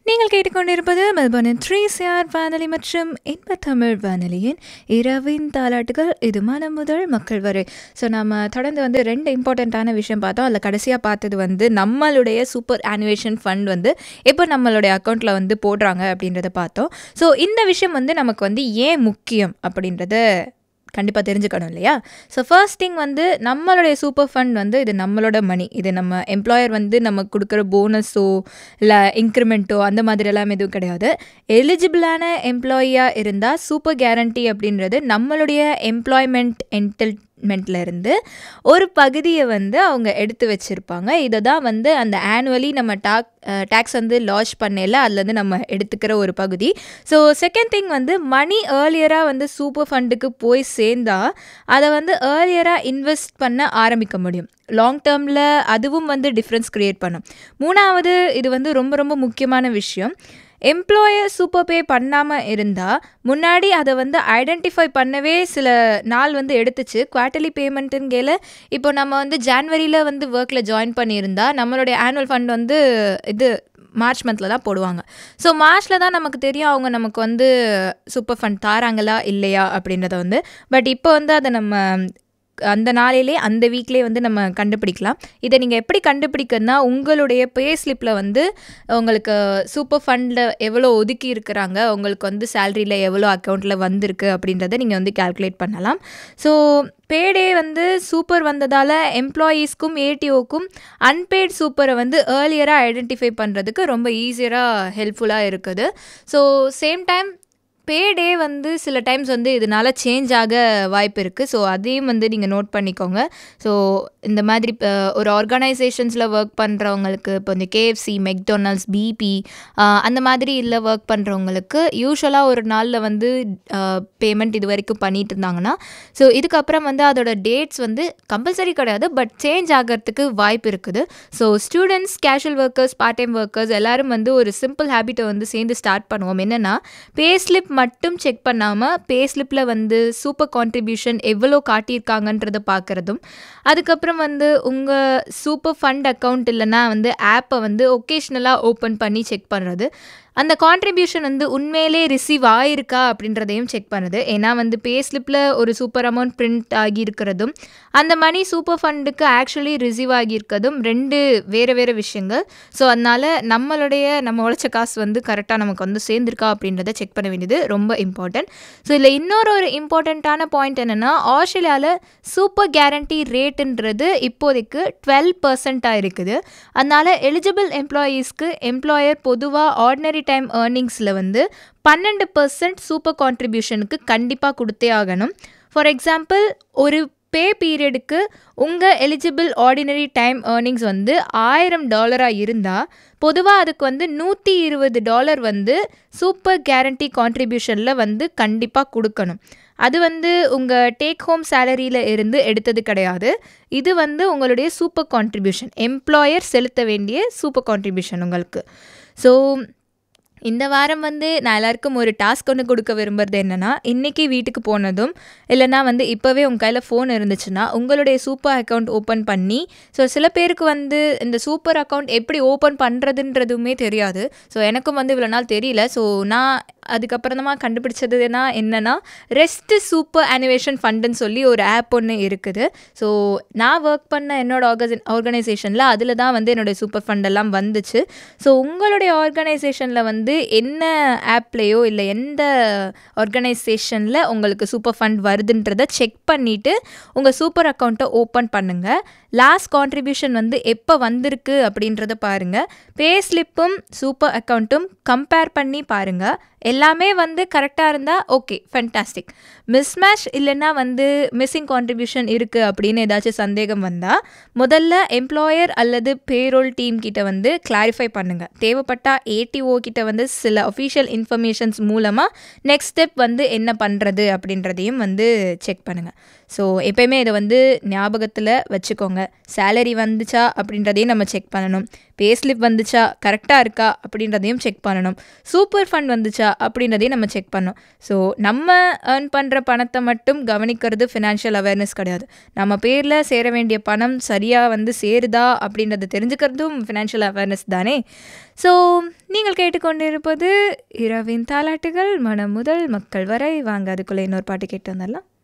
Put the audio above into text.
நீங்கள் கேட்டுக்கொண்டிருப்பது மெல்பர்னின் three CR வானொலி மற்றும் இன்ப தமிழ் வானொலியின் இரவின் தாலாட்டுகள் இது மனம் முதல் மக்கள் வரை ஸோ நம்ம தொடர்ந்து வந்து ரெண்டு இம்பார்ட்டண்ட்டான விஷயம் பார்த்தோம் அதில் கடைசியாக பார்த்தது வந்து நம்மளுடைய சூப்பர் ஆனுவேஷன் ஃபண்ட் வந்து எப்போ நம்மளுடைய அக்கௌண்ட்டில் வந்து போடுறாங்க அப்படின்றத பார்த்தோம் ஸோ இந்த விஷயம் வந்து நமக்கு வந்து ஏன் முக்கியம் அப்படின்றத கண்டிப்பாக தெரிஞ்சுக்கணும் இல்லையா ஸோ ஃபர்ஸ்ட் திங் வந்து நம்மளுடைய சூப்பர் ஃபண்ட் வந்து இது நம்மளோட மணி இது நம்ம எம்ப்ளாயர் வந்து நமக்கு கொடுக்குற போனஸோ இல்லை இன்க்ரிமெண்ட்டோ அந்த மாதிரியெல்லாம் எதுவும் கிடையாது எலிஜிபிளான எம்ப்ளாயியாக இருந்தால் சூப்பர் கேரண்டி அப்படின்றது நம்மளுடைய எம்ப்ளாய்மெண்ட் என்டல்மெண்ட்டில் இருந்து ஒரு பகுதியை வந்து அவங்க எடுத்து வச்சுருப்பாங்க இதை தான் வந்து அந்த ஆனுவலி நம்ம டாக் டேக்ஸ் வந்து லான்ச் பண்ணல அதுலேருந்து நம்ம எடுத்துக்கிற ஒரு பகுதி ஸோ செகண்ட் திங் வந்து மணி ஏர்லியராக வந்து சூப்பர் ஃபண்டுக்கு போய் சேர்ந்தா அதை வந்து ஏர்லியராக இன்வெஸ்ட் பண்ண ஆரம்பிக்க முடியும் லாங் டேர்மில் அதுவும் வந்து டிஃப்ரென்ஸ் க்ரியேட் பண்ணும் மூணாவது இது வந்து ரொம்ப ரொம்ப முக்கியமான விஷயம் எம்ப்ளாயர் சூப்பர் பே பண்ணாமல் இருந்தால் முன்னாடி அதை வந்து ஐடென்டிஃபை பண்ணவே சில நாள் வந்து எடுத்துச்சு குவார்ட்டர்லி பேமெண்ட்டுங்கேல இப்போ நம்ம வந்து ஜான்வரியில் வந்து ஒர்க்கில் ஜாயின் பண்ணியிருந்தா நம்மளுடைய ஆனுவல் ஃபண்ட் வந்து இது மார்ச் மந்தில் தான் போடுவாங்க ஸோ மார்ச்சில் தான் நமக்கு தெரியும் அவங்க நமக்கு வந்து சூப்பர் ஃபண்ட் தாராங்களா இல்லையா அப்படின்றத வந்து பட் இப்போ வந்து அதை நம்ம அந்த நாளிலே அந்த வீக்லேயே வந்து நம்ம கண்டுபிடிக்கலாம் இதை நீங்கள் எப்படி கண்டுபிடிக்கன்னா உங்களுடைய பே ஸ்லிப்பில் வந்து உங்களுக்கு சூப்பர் ஃபண்டில் எவ்வளோ ஒதுக்கி இருக்கிறாங்க உங்களுக்கு வந்து சேலரியில் எவ்வளோ அக்கௌண்ட்டில் வந்திருக்கு அப்படின்றத நீங்கள் வந்து கால்குலேட் பண்ணலாம் ஸோ பேடே வந்து சூப்பர் வந்ததால் எம்ப்ளாயீஸ்க்கும் ஏடிஓக்கும் அன்பெய்ட் சூப்பரை வந்து ஏர்லியராக ஐடென்டிஃபை பண்ணுறதுக்கு ரொம்ப ஈஸியராக ஹெல்ப்ஃபுல்லாக இருக்குது ஸோ சேம் டைம் பேடே வந்து சில டைம்ஸ் வந்து இதனால் சேஞ்ச் ஆக வாய்ப்பு இருக்குது ஸோ அதையும் வந்து நீங்கள் நோட் பண்ணிக்கோங்க ஸோ இந்த மாதிரி இப்போ ஒரு ஆர்கனைசேஷன்ஸில் ஒர்க் பண்ணுறவங்களுக்கு இப்போ இந்த கேஎஃப்சி மெக்டொனால்ட்ஸ் பிபி அந்த மாதிரி இல்லை ஒர்க் பண்ணுறவங்களுக்கு யூஸ்வலாக ஒரு நாளில் வந்து பேமெண்ட் இது வரைக்கும் பண்ணிட்டு இருந்தாங்கன்னா ஸோ இதுக்கப்புறம் வந்து அதோட டேட்ஸ் வந்து கம்பல்சரி கிடையாது பட் சேஞ்ச் ஆகிறதுக்கு வாய்ப்பு இருக்குது so students casual workers part time workers எல்லோரும் வந்து ஒரு சிம்பிள் ஹேபிட்டை வந்து சேர்ந்து ஸ்டார்ட் பண்ணுவோம் என்னென்னா பே ஸ்லிப் மட்டும் செக் பண்ணாமல் பே ஸ்லிப்பில் வந்து சூப்பர் கான்ட்ரிபியூஷன் எவ்வளோ காட்டியிருக்காங்கன்றதை பார்க்குறதும் அதுக்கப்புறம் வந்து உங்கள் சூப்பர் ஃபண்ட் அக்கௌண்ட் இல்லைன்னா வந்து ஆப்பை வந்து ஒகேஷ்னலாக ஓப்பன் பண்ணி செக் பண்ணுறது அந்த கான்ட்ரிபியூஷன் வந்து உண்மையிலே ரிசீவ் ஆயிருக்கா அப்படின்றதையும் செக் பண்ணுது ஏன்னா வந்து பே ஸ்லிப்பில் ஒரு சூப்பர் அமௌண்ட் பிரிண்ட் ஆகியிருக்கிறதும் அந்த மணி சூப்பர் ஃபண்டுக்கு ஆக்சுவலி ரிசீவ் ஆகியிருக்கிறதும் ரெண்டு வேறு வேறு விஷயங்கள் ஸோ அதனால் நம்மளுடைய நம்ம உழைச்ச காசு வந்து கரெக்டாக நமக்கு வந்து சேர்ந்துருக்கா அப்படின்றத செக் பண்ண வேண்டியது ரொம்ப இம்பார்ட்டன்ட் ஸோ இதில் இன்னொரு ஒரு இம்பார்ட்டண்ட்டான பாயிண்ட் என்னென்னா ஆஸ்திரேலியாவில் சூப்பர் கேரண்டி ரேட்டுன்றது இப்போதைக்கு டுவெல் பர்சண்ட்டாக இருக்குது அதனால் எலிஜிபிள் எம்ப்ளாயீஸ்க்கு எம்ப்ளாயர் பொதுவாக ஆர்டினரி டைம் ஏர்னிங்ஸில் வந்து பன்னெண்டு பர்சன்ட் சூப்பர் கான்ட்ரிபியூஷனுக்கு கண்டிப்பாக கொடுத்தே ஆகணும் ஃபார் எக்ஸாம்பிள் ஒரு பே பீரியடுக்கு உங்கள் எலிஜிபிள் ஆர்டினரி டைம் ஏர்னிங்ஸ் வந்து ஆயிரம் டாலராக இருந்தால் பொதுவாக அதுக்கு வந்து நூற்றி இருபது டாலர் வந்து சூப்பர் கேரண்டி கான்ட்ரிபியூஷனில் வந்து கண்டிப்பாக கொடுக்கணும் அது வந்து உங்கள் டேக் ஹோம் சேலரியில் இருந்து எடுத்தது கிடையாது இது வந்து உங்களுடைய சூப்பர் கான்ட்ரிபியூஷன் எம்ப்ளாயர் செலுத்த வேண்டிய சூப்பர் கான்ட்ரிபியூஷன் உங்களுக்கு ஸோ இந்த வாரம் வந்து நான் எல்லாருக்கும் ஒரு டாஸ்க் ஒன்று கொடுக்க விரும்புறது என்னென்னா இன்றைக்கி வீட்டுக்கு போனதும் இல்லைனா வந்து இப்போவே உங்கள் கையில் ஃபோன் இருந்துச்சுன்னா உங்களுடைய சூப்பர் அக்கௌண்ட் ஓப்பன் பண்ணி ஸோ சில பேருக்கு வந்து இந்த சூப்பர் அக்கௌண்ட் எப்படி ஓப்பன் பண்ணுறதுன்றதுமே தெரியாது ஸோ எனக்கும் வந்து இவ்வளோ நாள் தெரியல ஸோ நான் அதுக்கப்புறமா கண்டுபிடிச்சதுனா என்னென்னா ரெஸ்ட் சூப்பர் அனிவேஷன் ஃபண்டுன்னு சொல்லி ஒரு ஆப் ஒன்று இருக்குது ஸோ நான் ஒர்க் பண்ண என்னோடய ஆர்கனை ஆர்கனைசேஷனில் அதில் தான் வந்து என்னுடைய சூப்பர் ஃபண்டெல்லாம் வந்துச்சு ஸோ உங்களுடைய ஆர்கனைசேஷனில் வந்து என்ன ஆப்லேயோ இல்லை எந்த ஆர்கனைசேஷனில் உங்களுக்கு சூப்பர் ஃபண்ட் வருதுன்றதை செக் பண்ணிவிட்டு உங்கள் சூப்பர் அக்கௌண்ட்டை ஓப்பன் பண்ணுங்கள் லாஸ்ட் கான்ட்ரிபியூஷன் வந்து எப்போ வந்திருக்கு அப்படின்றத பாருங்கள் பே ஸ்லிப்பும் சூப்பர் அக்கௌண்ட்டும் கம்பேர் பண்ணி பாருங்கள் எல்லாமே வந்து கரெக்டாக இருந்தால் ஓகே ஃபென்டாஸ்டிக் மிஸ்மேட்ச் இல்லைன்னா வந்து மிஸ்ஸிங் கான்ட்ரிபியூஷன் இருக்குது அப்படின்னு ஏதாச்சும் சந்தேகம் வந்தால் முதல்ல எம்ப்ளாயர் அல்லது பேரோல் டீம் கிட்ட வந்து கிளாரிஃபை பண்ணுங்கள் தேவைப்பட்டால் ஏடிஓ கிட்ட வந்து சில அஃபீஷியல் இன்ஃபர்மேஷன்ஸ் மூலமாக நெக்ஸ்ட் ஸ்டெப் வந்து என்ன பண்ணுறது அப்படின்றதையும் வந்து செக் பண்ணுங்கள் ஸோ எப்பயுமே இதை வந்து ஞாபகத்தில் வச்சுக்கோங்க சேலரி வந்துச்சா அப்படின்றதையும் நம்ம செக் பண்ணணும் பே ஸ்லிப் வந்துச்சா கரெக்டாக இருக்கா அப்படின்றதையும் செக் பண்ணணும் சூப்பர் ஃபண்ட் வந்துச்சா அப்படின்றதையும் நம்ம செக் பண்ணோம் ஸோ நம்ம ஏர்ன் பண்ணுற பணத்தை மட்டும் கவனிக்கிறது ஃபினான்ஷியல் அவேர்னஸ் கிடையாது நம்ம பேரில் சேர வேண்டிய பணம் சரியாக வந்து சேருதா அப்படின்றத தெரிஞ்சுக்கிறதும் ஃபினான்ஷியல் அவேர்னஸ் தானே ஸோ நீங்கள் நீங்கள் கேட்டுக்கொண்டிருப்பது இரவின் தாலாட்டுகள் மனம் முதல் மக்கள் வரை வாங்க அதுக்குள்ளே இன்னொரு பாட்டு கேட்டு வந்துடலாம்